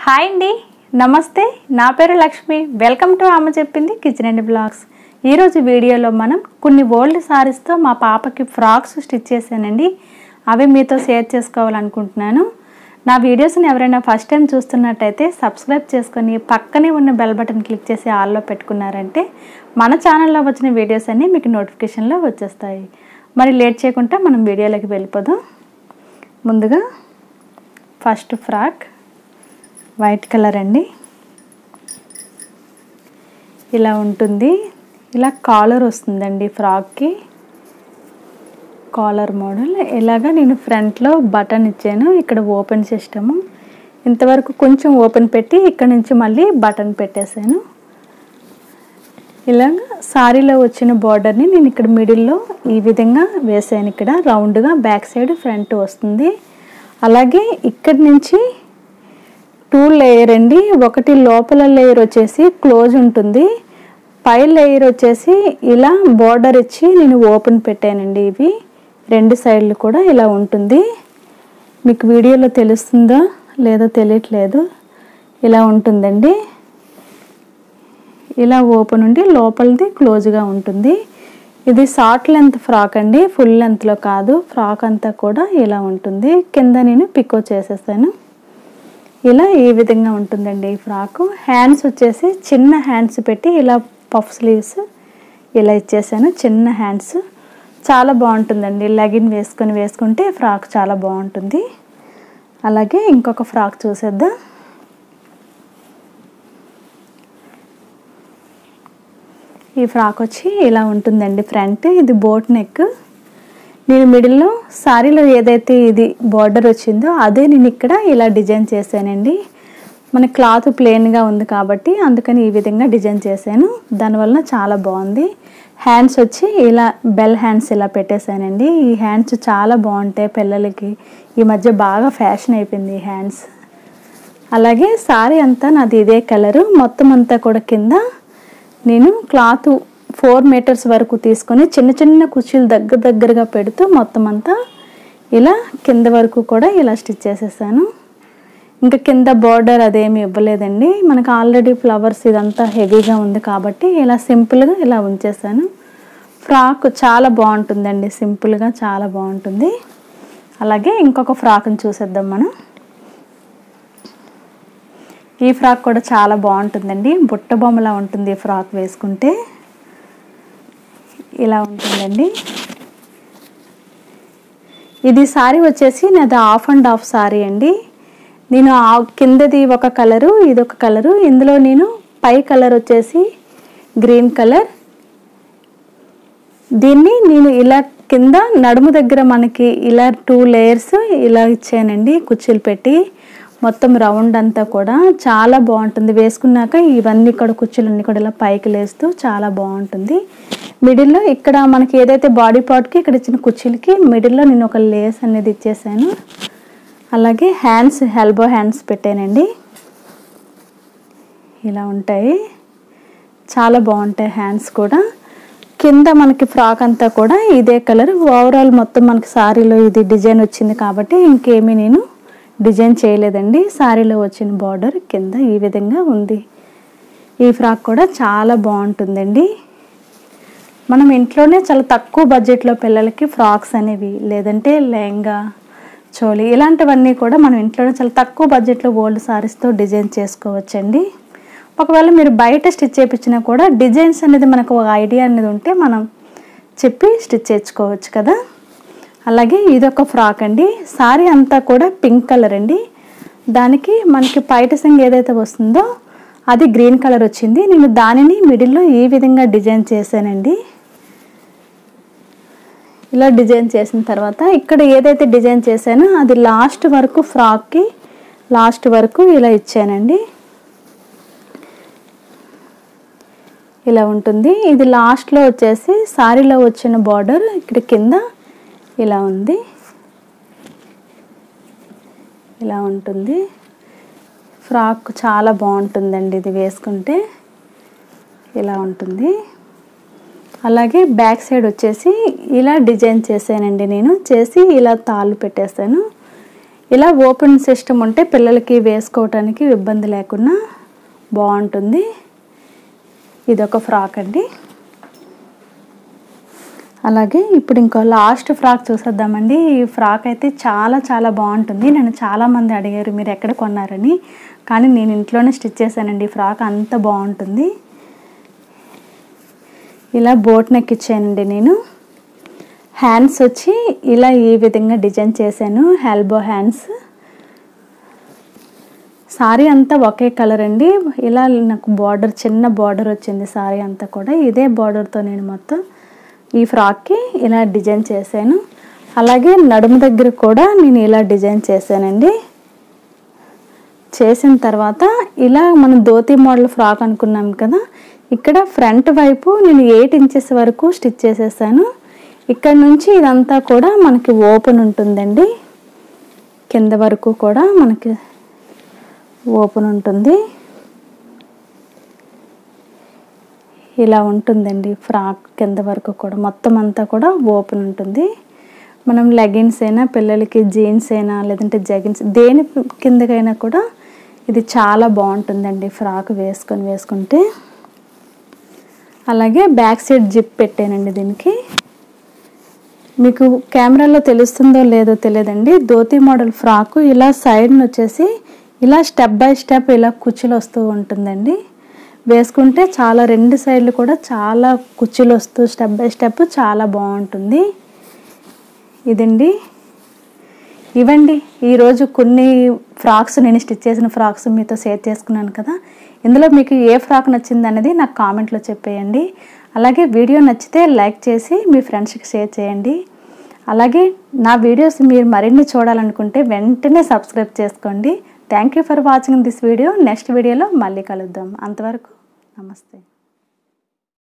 hi అండి నమస్తే నా పేరు లక్ష్మి వెల్కమ్ టు అమ్మ చెప్పింది కిచెన్ అండ్ బ్లాగ్స్ ఈరోజు వీడియోలో మనం కొన్ని ఓల్డ్ సారీస్తో మా పాపకి ఫ్రాక్స్ స్టిచ్ చేశానండి అవి మీతో షేర్ చేసుకోవాలనుకుంటున్నాను నా వీడియోస్ని ఎవరైనా ఫస్ట్ టైం చూస్తున్నట్టయితే సబ్స్క్రైబ్ చేసుకొని పక్కనే ఉన్న బెల్ బటన్ క్లిక్ చేసి ఆల్లో పెట్టుకున్నారంటే మన ఛానల్లో వచ్చిన వీడియోస్ అన్నీ మీకు నోటిఫికేషన్లో వచ్చేస్తాయి మరి లేట్ చేయకుండా మనం వీడియోలోకి వెళ్ళిపోదాం ముందుగా ఫస్ట్ ఫ్రాక్ వైట్ కలర్ అండి ఇలా ఉంటుంది ఇలా కాలర్ వస్తుందండి ఫ్రాక్కి కాలర్ మోడల్ ఇలాగా నేను ఫ్రంట్లో బటన్ ఇచ్చాను ఇక్కడ ఓపెన్ సిస్టము ఇంతవరకు కొంచెం ఓపెన్ పెట్టి ఇక్కడ నుంచి మళ్ళీ బటన్ పెట్టేశాను ఇలాగ సారీలో వచ్చిన బార్డర్ని నేను ఇక్కడ మిడిల్లో ఈ విధంగా వేసాను ఇక్కడ రౌండ్గా బ్యాక్ సైడ్ ఫ్రంట్ వస్తుంది అలాగే ఇక్కడి నుంచి టూ లేయర్ అండి ఒకటి లోపల లేయర్ వచ్చేసి క్లోజ్ ఉంటుంది పై లేయర్ వచ్చేసి ఇలా బార్డర్ ఇచ్చి నేను ఓపెన్ పెట్టానండి ఇవి రెండు సైడ్లు కూడా ఇలా ఉంటుంది మీకు వీడియోలో తెలుస్తుందా లేదో తెలియట్లేదు ఇలా ఉంటుందండి ఇలా ఓపెన్ ఉండి లోపలిది క్లోజ్గా ఉంటుంది ఇది షార్ట్ లెంత్ ఫ్రాక్ అండి ఫుల్ లెంత్లో కాదు ఫ్రాక్ అంతా కూడా ఇలా ఉంటుంది కింద నేను పికో చేసేసాను ఇలా ఈ విధంగా ఉంటుందండి ఈ ఫ్రాక్ హ్యాండ్స్ వచ్చేసి చిన్న హ్యాండ్స్ పెట్టి ఇలా పఫ్ స్లీవ్స్ ఇలా ఇచ్చేసాను చిన్న హ్యాండ్స్ చాలా బాగుంటుందండి లెగిన్ వేసుకొని వేసుకుంటే ఫ్రాక్ చాలా బాగుంటుంది అలాగే ఇంకొక ఫ్రాక్ చూసేద్దాం ఈ ఫ్రాక్ వచ్చి ఇలా ఉంటుందండి ఫ్రంట్ ఇది బోట్ నెక్ నేను మిడిల్లో సారీలో ఏదైతే ఇది బార్డర్ వచ్చిందో అదే నేను ఇక్కడ ఇలా డిజైన్ చేశానండి మన క్లాత్ ప్లెయిన్గా ఉంది కాబట్టి అందుకని ఈ విధంగా డిజైన్ చేశాను దానివల్ల చాలా బాగుంది హ్యాండ్స్ వచ్చి ఇలా బెల్ హ్యాండ్స్ ఇలా పెట్టేశానండి ఈ హ్యాండ్స్ చాలా బాగుంటాయి పిల్లలకి ఈ మధ్య బాగా ఫ్యాషన్ అయిపోయింది ఈ హ్యాండ్స్ అలాగే సారీ అంతా నాది ఇదే కలరు మొత్తం అంతా కూడా కింద నేను క్లాత్ ఫోర్ మీటర్స్ వరకు తీసుకొని చిన్న చిన్న కుర్చీలు దగ్గర దగ్గరగా పెడుతూ మొత్తం అంతా ఇలా కింద వరకు కూడా ఇలా స్టిచ్ చేసేసాను ఇంకా కింద బార్డర్ అదేమి ఇవ్వలేదండి మనకు ఆల్రెడీ ఫ్లవర్స్ ఇదంతా హెవీగా ఉంది కాబట్టి ఇలా సింపుల్గా ఇలా ఉంచేసాను ఫ్రాక్ చాలా బాగుంటుందండి సింపుల్గా చాలా బాగుంటుంది అలాగే ఇంకొక ఫ్రాక్ని చూసేద్దాం మనం ఈ ఫ్రాక్ కూడా చాలా బాగుంటుందండి బుట్ట బొమ్మలా ఉంటుంది ఈ ఫ్రాక్ వేసుకుంటే ఇలా ఉంటుందండి ఇది సారీ వచ్చేసి నాది ఆఫ్ అండ్ ఆఫ్ సారీ అండి నేను ఆ కిందది ఒక కలరు ఇది ఒక కలరు ఇందులో నేను పై కలర్ వచ్చేసి గ్రీన్ కలర్ దీన్ని నేను ఇలా కింద నడుము దగ్గర మనకి ఇలా టూ లేయర్స్ ఇలా ఇచ్చానండి కుర్చీలు పెట్టి మొత్తం రౌండ్ అంతా కూడా చాలా బాగుంటుంది వేసుకున్నాక ఇవన్నీ ఇక్కడ కుర్చీలన్నీ కూడా ఇలా పైకి లేస్తూ చాలా బాగుంటుంది మిడిల్లో ఇక్కడ మనకి ఏదైతే బాడీ పార్ట్కి ఇక్కడ ఇచ్చిన కుర్చీలకి మిడిల్లో నేను ఒక లేస్ అనేది ఇచ్చేసాను అలాగే హ్యాండ్స్ ఎల్బో హ్యాండ్స్ పెట్టానండి ఇలా ఉంటాయి చాలా బాగుంటాయి హ్యాండ్స్ కూడా కింద మనకి ఫ్రాక్ అంతా కూడా ఇదే కలర్ ఓవరాల్ మొత్తం మనకి సారీలో ఇది డిజైన్ వచ్చింది కాబట్టి ఇంకేమీ నేను డిజైన్ చేయలేదండి సారీలో వచ్చిన బార్డర్ కింద ఈ విధంగా ఉంది ఈ ఫ్రాక్ కూడా చాలా బాగుంటుందండి మనం ఇంట్లోనే చాలా తక్కువ బడ్జెట్లో పిల్లలకి ఫ్రాక్స్ అనేవి లేదంటే లెహంగా చోలి ఇలాంటివన్నీ కూడా మనం ఇంట్లోనే చాలా తక్కువ బడ్జెట్లో ఓల్డ్ సారీస్తో డిజైన్ చేసుకోవచ్చండి ఒకవేళ మీరు బయట స్టిచ్ చేయించినా కూడా డిజైన్స్ అనేది మనకు ఒక ఐడియా అనేది ఉంటే మనం చెప్పి స్టిచ్ చేయించుకోవచ్చు కదా అలాగే ఇదొక ఫ్రాక్ అండి సారీ అంతా కూడా పింక్ కలర్ అండి దానికి మనకి పైట సింగ్ ఏదైతే వస్తుందో అది గ్రీన్ కలర్ వచ్చింది నేను దానిని మిడిల్లో ఈ విధంగా డిజైన్ చేశానండి ఇలా డిజైన్ చేసిన తర్వాత ఇక్కడ ఏదైతే డిజైన్ చేశానో అది లాస్ట్ వరకు ఫ్రాక్కి లాస్ట్ వరకు ఇలా ఇచ్చానండి ఇలా ఉంటుంది ఇది లాస్ట్లో వచ్చేసి సారీలో వచ్చిన బార్డర్ ఇక్కడ కింద ఇలా ఉంది ఇలా ఉంటుంది ఫ్రాక్ చాలా బాగుంటుందండి ఇది వేసుకుంటే ఇలా ఉంటుంది అలాగే బ్యాక్ సైడ్ వచ్చేసి ఇలా డిజైన్ చేశానండి నేను చేసి ఇలా తాళ్ళు పెట్టేస్తాను ఇలా ఓపెన్ సిస్టమ్ ఉంటే పిల్లలకి వేసుకోవటానికి ఇబ్బంది లేకుండా బాగుంటుంది ఇదొక ఫ్రాక్ అండి అలాగే ఇప్పుడు ఇంకో లాస్ట్ ఫ్రాక్ చూసేద్దామండి ఈ ఫ్రాక్ అయితే చాలా చాలా బాగుంటుంది నన్ను చాలామంది అడిగారు మీరు ఎక్కడ కొన్నారని కానీ నేను ఇంట్లోనే స్టిచ్ చేశానండి ఈ ఫ్రాక్ అంత బాగుంటుంది ఇలా బోట్ నెక్ ఇచ్చానండి నేను హ్యాండ్స్ వచ్చి ఇలా ఈ విధంగా డిజైన్ చేశాను ఎల్బో హ్యాండ్స్ సారీ అంతా ఒకే కలర్ అండి ఇలా నాకు బార్డర్ చిన్న బార్డర్ వచ్చింది సారీ అంతా కూడా ఇదే బార్డర్తో నేను మొత్తం ఈ ఫ్రాక్కి ఇలా డిజైన్ చేశాను అలాగే నడుము దగ్గర కూడా నేను ఇలా డిజైన్ చేశానండి చేసిన తర్వాత ఇలా మనం ధోతి మోడల్ ఫ్రాక్ అనుకున్నాం కదా ఇక్కడ ఫ్రంట్ వైపు నేను ఎయిట్ ఇంచెస్ వరకు స్టిచ్ చేసేసాను ఇక్కడ నుంచి ఇదంతా కూడా మనకి ఓపెన్ ఉంటుందండి కింద వరకు కూడా మనకి ఓపెన్ ఉంటుంది ఇలా ఉంటుందండి ఫ్రాక్ కింద వరకు కూడా మొత్తం అంతా కూడా ఓపెన్ ఉంటుంది మనం లెగిన్స్ అయినా పిల్లలకి జీన్స్ అయినా లేదంటే జగిన్స్ దేని కిందకైనా కూడా ఇది చాలా బాగుంటుందండి ఫ్రాక్ వేసుకొని వేసుకుంటే అలాగే బ్యాక్ సైడ్ జిప్ పెట్టానండి దీనికి మీకు కెమెరాలో తెలుస్తుందో లేదో తెలియదండి ధోతి మోడల్ ఫ్రాక్ ఇలా సైడ్ని వచ్చేసి ఇలా స్టెప్ బై స్టెప్ ఇలా కుచ్చులు వస్తూ ఉంటుందండి వేసుకుంటే చాలా రెండు సైడ్లు కూడా చాలా కుచ్చులు వస్తూ స్టెప్ బై స్టెప్ చాలా బాగుంటుంది ఇదండి ఇవండి ఈరోజు కొన్ని ఫ్రాక్స్ నేను స్టిచ్ చేసిన ఫ్రాక్స్ మీతో షేర్ చేసుకున్నాను కదా ఇందులో మీకు ఏ ఫ్రాక్ నచ్చింది అనేది నాకు కామెంట్లో చెప్పేయండి అలాగే వీడియో నచ్చితే లైక్ చేసి మీ ఫ్రెండ్స్కి షేర్ చేయండి అలాగే నా వీడియోస్ మీరు మరిన్ని చూడాలనుకుంటే వెంటనే సబ్స్క్రైబ్ చేసుకోండి thank you for watching this video నెక్స్ట్ వీడియోలో మళ్ళీ కలుద్దాం అంతవరకు నమస్తే